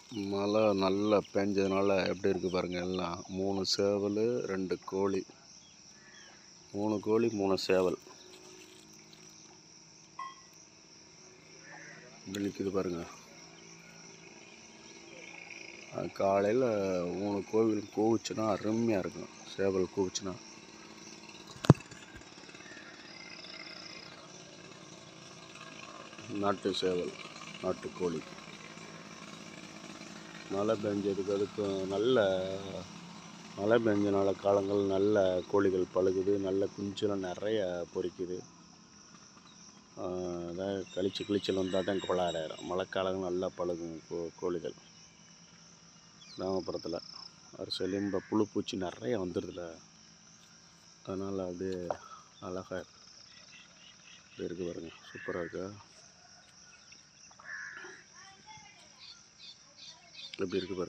மழை நல்லா பெஞ்சதுனால எப்படி இருக்குது பாருங்கள் எல்லாம் மூணு சேவல் ரெண்டு கோழி மூணு கோழி மூணு சேவல் இப்படி நிற்கிது பாருங்கள் காலையில் மூணு கோவில் கூவுச்சுன்னா அருமையாக இருக்கும் சேவல் கூவுச்சுன்னா நாட்டு சேவல் நாட்டுக்கோழி மழை பெஞ்சதுக்கு அதுக்கு நல்ல மழை பெஞ்சனால காலங்கள் நல்ல கோழிகள் பழுகுது நல்ல குஞ்செலாம் நிறைய பொரிக்குது ஆஹ் அதான் கழிச்சு கிழிச்சல் வந்தால் தான் கோளாறாயிரும் மழைக்காலங்கள் நல்லா பழுகும் கோ கோழிகள் கிராமப்புறத்தில் ஒரு செலிம்ப புழு பூச்சி நிறைய வந்துடுதுல அதனால் அப்படியே அழகாக இப்படி இருக்கு பாருங்க சூப்பராக இருக்கா எப்படி இருக்கு பாருங்க